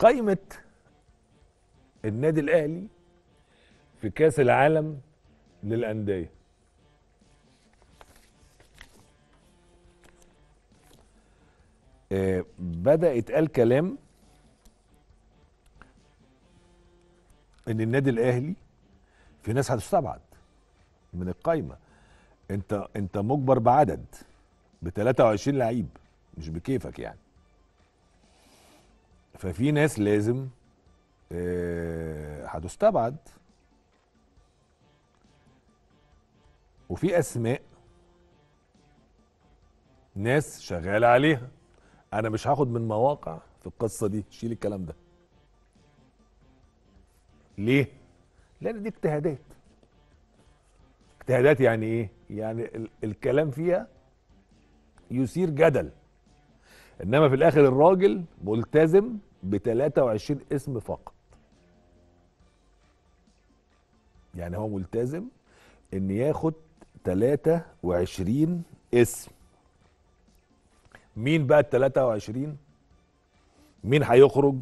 قائمه النادي الاهلي في كاس العالم للانديه آه، بدا يتقال كلام ان النادي الاهلي في ناس هتستبعد من القايمه انت انت مجبر بعدد ب 23 لعيب مش بكيفك يعني ففي ناس لازم آه، هتستبعد وفي اسماء ناس شغاله عليها انا مش هاخد من مواقع في القصه دي شيل الكلام ده ليه لان دي اجتهادات اجتهادات يعني ايه يعني ال الكلام فيها يثير جدل انما في الاخر الراجل ملتزم ب 23 اسم فقط يعني هو ملتزم ان ياخد 23 اسم مين بقى ال 23 مين هيخرج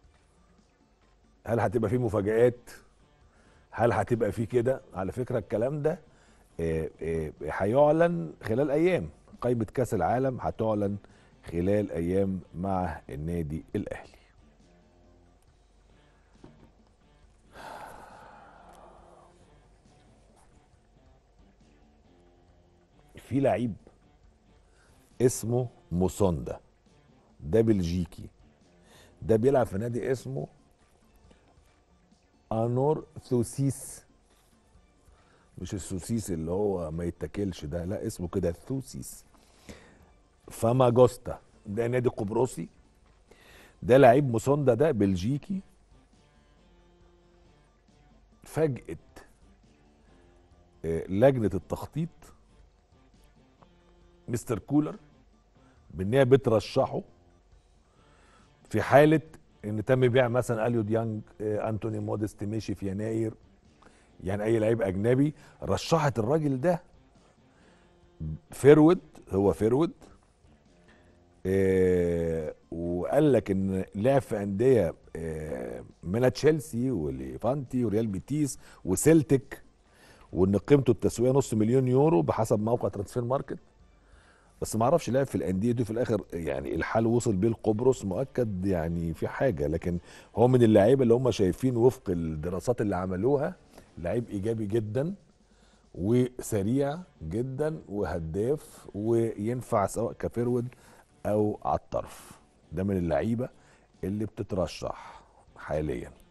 هل هتبقى فيه مفاجآت هل هتبقى فيه كده على فكرة الكلام ده آه، آه، هيعلن خلال ايام قائمة كاس العالم هتعلن خلال ايام مع النادي الاهلي في لعيب اسمه موسوندا ده بلجيكي ده بيلعب في نادي اسمه انور ثوسيس مش السوسيس اللي هو ما يتاكلش ده لا اسمه كده ثوسيس فاماجوستا ده نادي قبرصي ده لعيب موسوندا ده بلجيكي فاجأت آه، لجنة التخطيط مستر كولر بان هي بترشحه في حاله ان تم بيع مثلا اليو ديانج آه، انتوني موديست مشي في يناير يعني اي لعيب اجنبي رشحت الراجل ده فيرود هو فيرود آه وقال لك ان لعب في انديه آه من تشيلسي وليفانتي وريال بيتيس وسيلتيك وان قيمته التسويقيه نص مليون يورو بحسب موقع ترانسفير ماركت بس ما اعرفش لعب في الانديه دي في الاخر يعني الحال وصل بيه لقبرص مؤكد يعني في حاجه لكن هو من اللعيبه اللي هم شايفين وفق الدراسات اللي عملوها لعيب ايجابي جدا وسريع جدا وهداف وينفع سواء كفيرود او على الطرف ده من اللعيبه اللي بتترشح حاليا